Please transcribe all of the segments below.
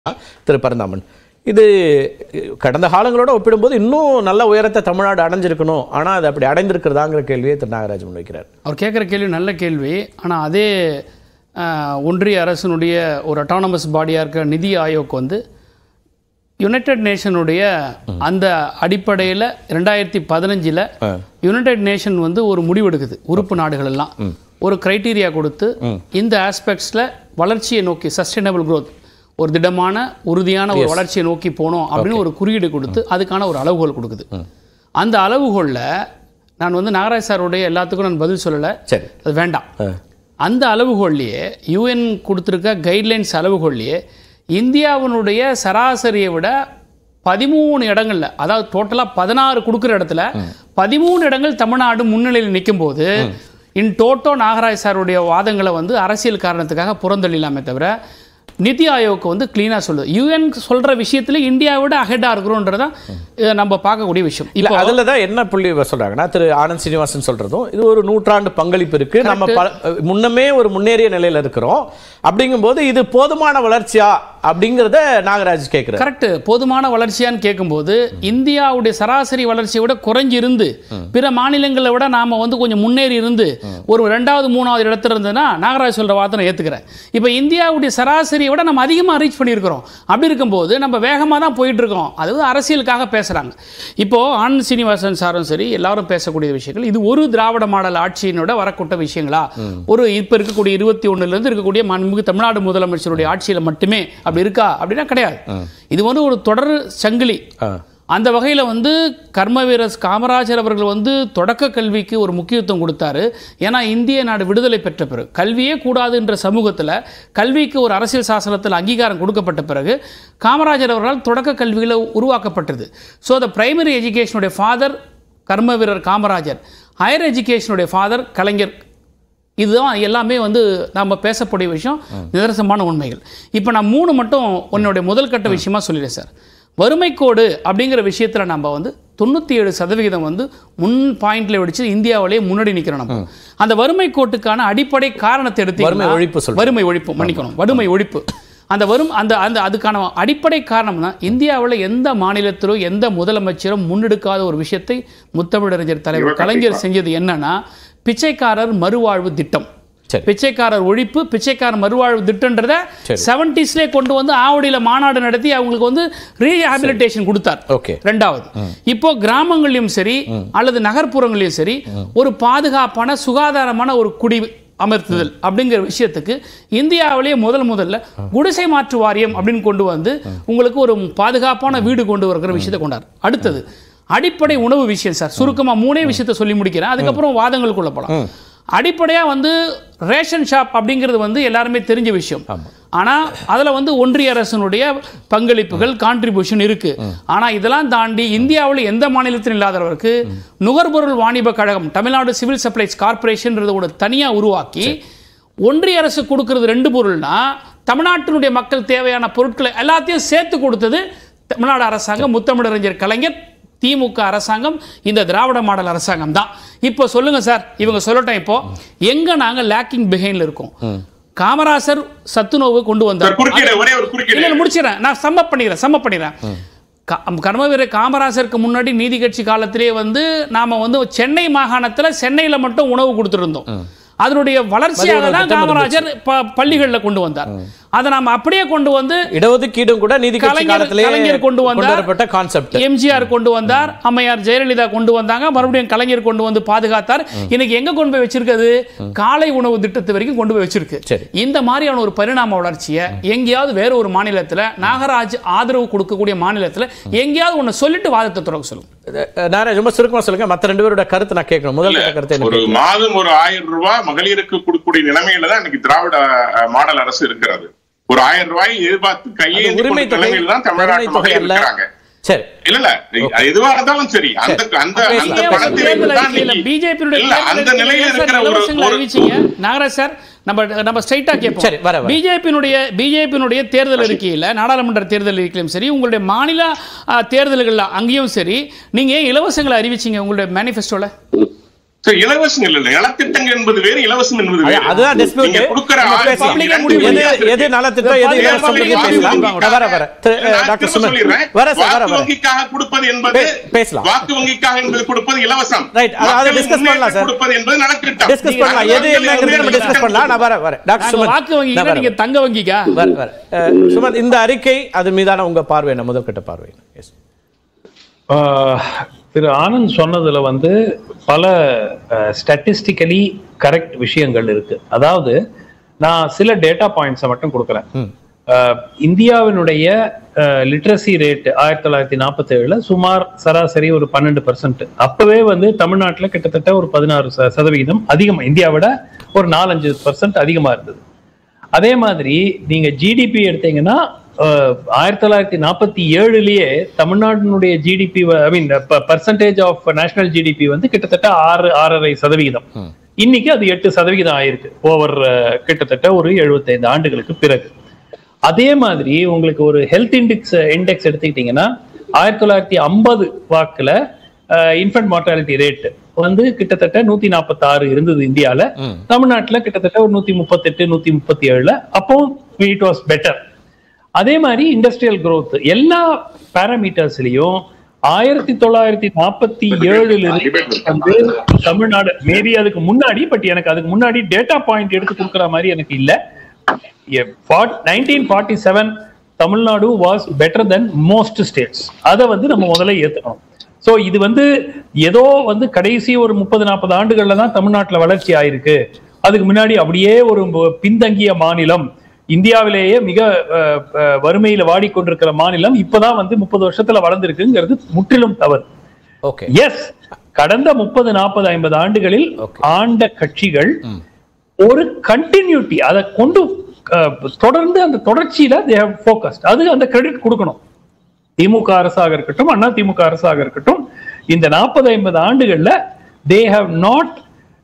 திரு பரந்தாமன் இது கடந்த காலங்களோட ஒப்பிடும்போது இன்னும் நல்ல உயரத்தை தமிழ்நாடு அடைஞ்சிருக்கணும் ஆனால் அது அப்படி அடைந்திருக்கிறதாங்கிற கேள்வியை திரு நாகராஜ் முன்வைக்கிறார் அவர் கேட்குற கேள்வி நல்ல கேள்வி ஆனால் அதே ஆஹ், ஒன்றிய அரசினுடைய ஒரு அட்டானமஸ் பாடியாக இருக்கிற நிதி ஆயோக் வந்து யுனைடெட் நேஷனுடைய அந்த அடிப்படையில் ரெண்டாயிரத்தி பதினஞ்சில் யுனைடெட் நேஷன் வந்து ஒரு முடிவெடுக்குது உறுப்பு நாடுகள் எல்லாம் ஒரு கிரைட்டீரியா கொடுத்து இந்த ஆஸ்பெக்ட்ஸில் வளர்ச்சியை நோக்கி சஸ்டைனபிள் growth ஒரு திடமான உறுதியான ஒரு வளர்ச்சியை நோக்கி போனோம் அப்படின்னு ஒரு குறியீடு கொடுத்து அதுக்கான ஒரு அளவுகோல் கொடுக்குது அந்த அளவுகோலில் நான் வந்து நாகராஜ் சாருடைய எல்லாத்துக்கும் நான் பதில் சொல்லலை சரி அது வேண்டாம் அந்த அளவுகோல்லையே யூஎன் கொடுத்துருக்க கைட்லைன்ஸ் அளவுகோல்லையே இந்தியாவினுடைய சராசரியை விட பதிமூணு இடங்கள்ல அதாவது டோட்டலாக பதினாறு கொடுக்குற இடத்துல பதிமூணு இடங்கள் தமிழ்நாடு முன்னிலையில் நிற்கும்போது இன் டோட்டோ நாகராஜ் சாருடைய வாதங்களை வந்து அரசியல் காரணத்துக்காக புறந்தள்ளிலாமே தவிர நிதி ஆயோக்கு வந்து க்ளீனாக சொல்லுது யூஎன் சொல்கிற விஷயத்துல இந்தியாவை விட அஹெட்டாக இருக்கிறோன்றதான் இதை நம்ம பார்க்கக்கூடிய விஷயம் இல்ல இப்போ அதுல தான் என்ன புள்ளி சொல்றாங்கன்னா திரு ஆனந்த் சீனிவாசன் சொல்றதும் இது ஒரு நூற்றாண்டு பங்களிப்பு இருக்கு நம்ம பல- முன்னமே ஒரு முன்னேறிய நிலையில இருக்கிறோம் அப்படிங்கும்போது இது போதுமான வளர்ச்சியா அப்படிங்கறத நாகராஜ் கேட்கிறார் கரெக்ட் போதுமான வளர்ச்சியான்னு கேட்கும்போது இந்தியாவுடைய சராசரி வளர்ச்சியை விட குறைஞ்சி இருந்து பிற மாநிலங்களை விட நாம வந்து கொஞ்சம் முன்னேறி இருந்து ஒரு ரெண்டாவது மூணாவது இடத்துல இருந்ததுன்னா நாகராஜ் சொல்ற வார்த்தை நான் ஏத்துக்கிறேன் இப்போ இந்தியாவுடைய சராசரியை விட நம்ம அதிகமாக ரீச் பண்ணியிருக்கிறோம் அப்படி இருக்கும்போது நம்ம வேகமாக தான் போயிட்டு இருக்கோம் அது வந்து அரசியலுக்காக பேசுறாங்க இப்போ ஆனந்த் சீனிவாசன் சாரும் சரி எல்லாரும் பேசக்கூடிய விஷயங்கள் இது ஒரு திராவிட மாடல் ஆட்சியினோட வரக்கூட்ட விஷயங்களா ஒரு இப்போ இருக்கக்கூடிய இருபத்தி ஒண்ணுல-இருந்து இருக்கக்கூடிய மாண்புமிகு தமிழ்நாடு முதலமைச்சருடைய ஆட்சியில மட்டுமே அப்படி இருக்கா அப்படின்னா கிடையாது இது வந்து ஒரு தொடர் சங்கிலி ஆ. அந்த வகையில் வந்து கர்ம வீரர் காமராஜர் அவர்கள் வந்து தொடக்க கல்விக்கு ஒரு முக்கியத்துவம் கொடுத்தாரு ஏன்னா இந்திய நாடு விடுதலை பெற்ற பிறகு கல்வியே கூடாதுன்ற சமூகத்தில் கல்விக்கு ஒரு அரசியல் சாசனத்தில் அங்கீகாரம் கொடுக்கப்பட்ட பிறகு காமராஜர் அவர்களால் தொடக்க கல்வியில் உருவாக்கப்பட்டது ஸோ த பிரைமரி எஜுகேஷனுடைய ஃபாதர் கர்ம வீரர் காமராஜர் ஹையர் எஜுகேஷனுடைய ஃபாதர் கலைஞர் இதுதான் எல்லாமே வந்து நம்ம பேசக்கூடிய விஷயம் நிதர்சனமான உண்மைகள் இப்போ நான் மூணு மட்டும் உன்னுடைய முதல் கட்ட விஷயமா சொல்லிடுறேன் சார் வறுமைக்கோடு அப்படிங்கிற விஷயத்தில் நம்ம வந்து தொண்ணூற்றி ஏழு சதவிகிதம் வந்து முன் பாயிண்ட்ல வெடிச்சு இந்தியாவிலேயே முன்னாடி நிற்கிறோம் நம்ம அந்த வறுமை கோட்டுக்கான அடிப்படை காரணத்தை எடுத்து வறுமை ஒழிப்பு சொல்றேன். வறுமை ஒழிப்பு மன்னிக்கணும் வறுமை ஒழிப்பு அந்த வரும் அந்த அந்த அதுக்கான அடிப்படை காரணம் தான் இந்தியாவில் எந்த மாநிலத்திலோ எந்த முதலமைச்சரும் முன்னெடுக்காத ஒரு விஷயத்தை முத்தமிழறிஞர் தலைவர் கலைஞர் செஞ்சது என்னன்னா பிச்சைக்காரர் மறுவாழ்வு திட்டம் சரி. பிச்சைக்காரர் ஒழிப்பு பிச்சைக்காரர் மறுவாழ்வு திட்டன்றத செவன்டிஸ்லேயே கொண்டு வந்து ஆவடியில மாநாடு நடத்தி அவங்களுக்கு வந்து ரீஹாபிலிட்டேஷன் கொடுத்தார் ஓகே ரெண்டாவது இப்போ கிராமங்களையும் சரி அல்லது நகர்ப்புறங்களையும் சரி ஒரு பாதுகாப்பான சுகாதாரமான ஒரு குடி அமர்த்துதல் அப்படிங்கிற விஷயத்துக்கு இந்தியாவிலேயே முதல் முதல்ல குடிசை மாற்று வாரியம் அப்படின்னு கொண்டு வந்து உங்களுக்கு ஒரு பாதுகாப்பான வீடு கொண்டு வருகிற விஷயத்தை கொண்டார் அடுத்தது அடிப்படை உணவு விஷயம் சார் சுருக்கமா மூணே விஷயத்தை சொல்லி முடிக்கிறேன் அதுக்கப்புறம் வாதங்களுக்குள்ள போலாம் அடிப்படையா வந்து ரேஷன் ஷாப் அப்படிங்கிறது வந்து எல்லாருமே தெரிஞ்ச விஷயம் ஆனா அதுல வந்து ஒன்றிய அரசினுடைய பங்களிப்புகள் கான்ட்ரிபியூஷன் இருக்கு ஆனா இதெல்லாம் தாண்டி இந்தியாவில் எந்த மாநிலத்திலும் இல்லாதவருக்கு நுகர்பொருள் வாணிப கழகம் தமிழ்நாடு சிவில் சப்ளைஸ் கார்பரேஷன்ன்றத ஒரு தனியா உருவாக்கி ஒன்றிய அரசு கொடுக்கிறது ரெண்டு பொருள்னா தமிழ்நாட்டினுடைய மக்கள் தேவையான பொருட்களை எல்லாத்தையும் சேர்த்து கொடுத்தது தமிழ்நாடு அரசாங்கம் முத்தமிழறிஞர் கலைஞர் திமுக அரசாங்கம் இந்த திராவிட மாடல் அரசாங்கம் தான் இப்போ சொல்லுங்க சார் இவங்க சொல்லட்டும் இப்போ எங்க நாங்க லேக்கிங் பிஹைண்ட்ல இருக்கோம் காமராசர் சத்துணவு கொண்டு வந்தார் சார், குறுக்கீடு, ஒரே ஒரு குறுக்கீடு. இல்ல, இல்ல, முடிச்சிடறேன் நான் சம்மப் பண்ணிக்கிறேன் சம்மப் பண்ணிடுறேன் க- கர்மவீரர் காமராசருக்கு முன்னாடி நீதி கட்சி காலத்திலே வந்து நாம வந்து சென்னை மாகாணத்துல சென்னையில மட்டும் உணவு கொடுத்துருந்தோம் அதனுடைய வளர்ச்சியாக மதிய உணவு தான் திட்டம் காமராஜர் ப- பள்ளிகள்ல கொண்டு வந்தார் அதை நாம அப்படியே கொண்டு வந்து இடஒதுக்கீடும் கூட நீதி கட்சி கலைஞர் காலத்திலே கலைஞர் கொண்டு வந்தார் வரப்பட்ட கான்செப்ட் எம்ஜிஆர் கொண்டு வந்தார் அம்மையார் ஜெயலலிதா கொண்டு வந்தாங்க மறுபடியும் கலைஞர் கொண்டு வந்து பாதுகாத்தார் இன்னைக்கு எங்க கொண்டு போய் வச்சிருக்கிறது காலை உணவு திட்டத்து வரைக்கும் கொண்டு போய் வச்சிருக்கு சரி. இந்த மாதிரியான ஒரு பரிணாம வளர்ச்சியை எங்கேயாவது வேற ஒரு மாநிலத்துல நாகராஜ் ஆதரவு கொடுக்கக்கூடிய மாநிலத்துல எங்கேயாவது ஒண்ணு சொல்லிட்டு வாதத்தை தொடங்க சொல்லுங்க நாராயண் ரொம்ப சுருக்கமா சொல்லுங்க மத்த ரெண்டு பேரோட கருத்து நான் கேட்கணும் முதல் கட்ட கருத்து என்ன ஒரு மாதம் ஒரு ஆயிரம் ரூபாய் மகளிருக்கு கொடுக்கக்கூடிய நிலைமையில தான் இன்னைக்கு திராவிட அஹ், மாடல் அரசு இருக்கிறது ஒரு ஆயிரம் ரூபாய் எதிர்பார்த்து அது கையேந்தி உரிமை கொடுத்த தொகை நிலைமையில தான் உரிமை தமிழ்நாட்டு தொகை மகளிர் அல்ல இருக்கிறாங்க சரி இல்ல இல்ல அது எதுவா இருந்தாலும் சரி அந்த அந்த அப்ப அந்த ஏன் பணத்தில் தேர்தல் தான் அறிக்கையில இன்னைக்கு- பிஜேபியுடைய இல்ல அந்த நிலையில இருக்கிற ஒரு இலவசங்களை ஒரு அறிவிச்சீங்க நாகராஜ் சார் நம்ம நம்ம ஸ்ட்ரைட்டா கேட்போம் சரி, வர, வர. பிஜேபியினுடைய பிஜேபியினுடைய தேர்தல் அறிக்கையில நாடாளுமன்ற தேர்தல் அறிக்கையிலும் சரி உங்களுடைய மாநில ஆ, தேர்தல்கள்ல அங்கேயும் சரி நீங்க ஏன் இலவசங்களை அறிவிச்சீங்க உங்களுடைய மேனிஃபெஸ்டோல So, இலவசம் இல்ல நலத்திட்டங்கள் என்பது வேறு இலவசம் என்பது வேறு அதுதான் dispute. நீங்க கொடுக்கிற நம்ம ஆயிரத்தி பேசலாம். public-ஏ இரண்டு முடிவு எது வித்தியாசம் எது இருக்கு. நலத்திட்டம் எது public- இலவசம் public- பத்தி பேசலாம் வாக்கு வர வர திரு, நான் டாக்டர் திரும்ப சுமன் சொல்லிடுறேன். வர சார் வர வாக்கு வர வங்கிக்காக கொடுப்பது என்பது பே- பேசலாம். வாக்கு வங்கிக்காக என்பது கொடுப்பது இலவசம் Right. அதை- அதை மக்களின் discuss பண்ணலாம் முன்னேற்றம் சார். கொடுப்பது என்பது நலத்திட்டம் டிஸ்கஸ் பண்ணலாம் எது என்னங்கிறது நம்ம டிஸ்கஸ் பண்ணலாம் நான் வர வர டாக்டர் நாங்க சுமன் வாக்கு வங்கிக்கா நான் நீங்க வரேன். தங்க வங்கிக்கா வர வர அஹ், சுமன் இந்த அறிக்கை அது மீதான உங்க பார்வை என்ன முதற்கட்ட பார்வை Yes. ஆஹ் திரு ஆனந்த் சொன்னதுல வந்து பல ஸ்டாட்டிஸ்டிக்கலி கரெக்ட் விஷயங்கள் இருக்கு அதாவது நான் சில டேட்டா பாயிண்ட்ஸை மட்டும் கொடுக்குறேன் ஆஹ் இந்தியாவினுடைய லிட்ரஸி ரேட் ஆயிரத்தி தொள்ளாயிரத்தி நாற்பத்தி ஏழுல சுமார் சராசரி ஒரு பன்னெண்டு பர்சன்ட் அப்பவே வந்து தமிழ்நாட்டுல கிட்டத்தட்ட ஒரு பதினாறு ச- சதவிகிதம் அதிகமா இந்தியாவை விட ஒரு நாலஞ்சு பர்சன்ட் அதிகமா இருந்தது அதே மாதிரி நீங்க ஜிடிபி எடுத்தீங்கன்னா அஹ், ஆயிரத்தி தொள்ளாயிரத்தி நாற்பத்தி ஏழுலயே தமிழ்நாட்டினுடைய GDP I mean percentage of national GDP வந்து கிட்டத்தட்ட ஆறு ஆறரை சதவிகிதம் இன்னைக்கு அது எட்டு சதவிகிதம் ஆயிருக்கு ஓவர் கிட்டத்தட்ட ஒரு 75 ஆண்டுகளுக்கு பிறகு அதே மாதிரி உங்களுக்கு ஒரு ஹெல்த் இண்டெக்ஸ் இண்டெக்ஸ் எடுத்துக்கிட்டீங்கன்னா ஆயிரத்தி தொள்ளாயிரத்தி ஐம்பது வாக்குல இன்ஃபன்ட் மார்டாலிட்டி ரேட் வந்து கிட்டத்தட்ட நூத்தி நாற்பத்தி ஆறு இருந்தது இந்தியால தமிழ்நாட்டுல கிட்டத்தட்ட ஒரு நூத்தி முப்பத்தெட்டு நூத்தி முப்பத்தி ஏழுல அப்போ இட் வாஸ் பெட்டர் அதே மாதிரி இண்டஸ்ட்ரியல் growth எல்லா பேராமீட்டர்ஸ்லயும் ஆயிரத்தி தொள்ளாயிரத்தி நாற்பத்தி ஏழுல இருந்து வந்து தமிழ்நாடு மேபி அதுக்கு முன்னாடி பட் எனக்கு அதுக்கு முன்னாடி டேட்டா பாயிண்ட் எடுத்து கொடுக்குற மாதிரி எனக்கு இல்ல nineteen forty seven Tamil Nadu was better then most states அதை வந்து நம்ம முதல்ல ஏத்துக்கணும் சோ இது வந்து ஏதோ வந்து கடைசி ஒரு முப்பது நாற்பது ஆண்டுகள்ல தான் தமிழ்நாட்டுல வளர்ச்சி ஆயிருக்கு அதுக்கு முன்னாடி அப்படியே ஒரு ம- பின்தங்கிய மாநிலம் இந்தியாவிலேயே மிக அஹ், அஹ், வறுமையில வாடிக்கொண்டிருக்கிற மாநிலம் இப்பதான் வந்து முப்பது வருஷத்துல வளர்ந்திருக்குங்கிறது முற்றிலும் தவறு ஓகே எஸ் கடந்த முப்பது நாற்பது ஐம்பது ஆண்டுகளில் Okay. ஆண்ட கட்சிகள் ஒரு கண்டினியூட்டி அதை கொண்டு அஹ், தொடர்ந்து அந்த தொடர்ச்சியில தே ஹவ் ஃபோக்கஸ்ட் அது அந்த கிரெடிட் கொடுக்கணும் திமுக அரசாக இருக்கட்டும் அண்ணா திமுக அரசாக இருக்கட்டும் இந்த நாற்பது ஐம்பது ஆண்டுகள்ல they have not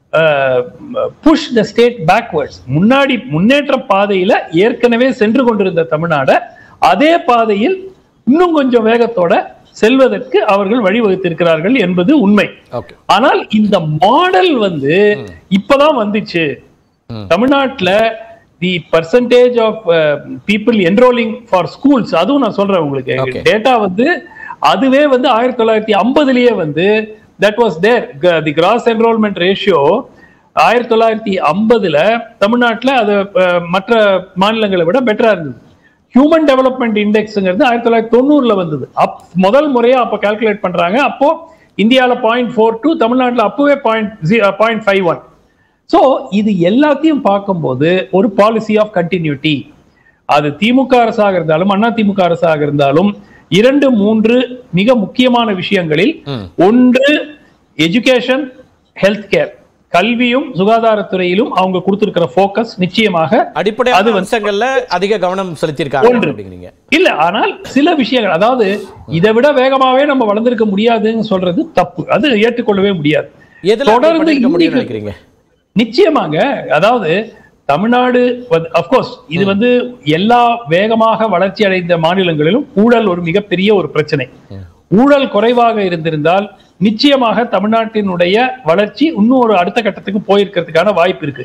push the state backwards முன்னாடி முன்னேற்ற பாதையில ஏற்கனவே சென்று கொண்டிருந்த தமிழ்நாட அதே பாதையில் இன்னும் கொஞ்சம் வேகத்தோட செல்வதற்கு அவர்கள் வழிவகுத்திருக்கிறார்கள் என்பது உண்மை ஓகே ஆனால் இந்த மாடல் வந்து இப்பதான் வந்துச்சு தமிழ்நாட்டுல the percentage of people enrolling for schools அதுவும் நான் சொல்றேன் Okay. உங்களுக்கு டேட்டா வந்து அதுவே வந்து ஆயிரத்தி தொள்ளாயிரத்தி ஐம்பதுலயே வந்து that was there the gross enrolment ratio ஆயிரத்தி தொள்ளாயிரத்தி ஐம்பதுல தமிழ்நாட்டுல அது அஹ், மற்ற மாநிலங்களை விட பெட்டரா இருந்தது ஹியூமன் டெவலப்மெண்ட் இண்டெக்ஸ்ங்கிறது ஆயிரத்தி தொள்ளாயிரத்தி தொண்ணூறுல வந்தது அப் முதல் முறையா அப்ப கால்குலேட் பண்றாங்க அப்போ இந்தியால பாயிண்ட் ஃபோர் டூ தமிழ்நாட்டுல அப்பவே point point five one so இது எல்லாத்தையும் பார்க்கும்போது ஒரு பாலிசி ஆஃப் கண்டினியூட்டி அது திமுக அரசாக இருந்தாலும் அண்ணா திமுக அரசாக இருந்தாலும் இரண்டு மூன்று மிக முக்கியமான விஷயங்களில் ஒன்று எஜுகேஷன் ஹெல்த் கேர் கல்வியும் சுகாதாரத்துறையிலும் அவங்க கொடுத்திருக்கிற ஃபோக்கஸ் நிச்சயமாக அடிப்படையான அது வந்து- அம்சங்கள்ல அதிக கவனம் செலுத்தியிருக்காங்க ஒன்று. அப்படிங்கிறீங்க இல்ல ஆனால் சில விஷயங்கள் அதாவது இதை விட வேகமாவே நம்ம வளர்ந்திருக்க முடியாதுன்னு சொல்றது தப்பு அது ஏற்றுக்கொள்ளவே முடியாது எதுல அப்படி தொடர்ந்து பண்ணிருக்க முடியும்னு இன்னைக்கு- நினைக்கிறீங்க நிச்சயமாங்க அதாவது தமிழ்நாடு அப்கோர்ஸ் இது வந்து எல்லா வேகமாக வளர்ச்சி அடைந்த மாநிலங்களிலும் ஊழல் ஒரு மிகப்பெரிய ஒரு பிரச்சனை ஊழல் குறைவாக இருந்திருந்தால் நிச்சயமாக தமிழ்நாட்டினுடைய வளர்ச்சி இன்னும் ஒரு அடுத்த கட்டத்துக்கு போயிருக்கிறதுக்கான வாய்ப்பு இருக்கு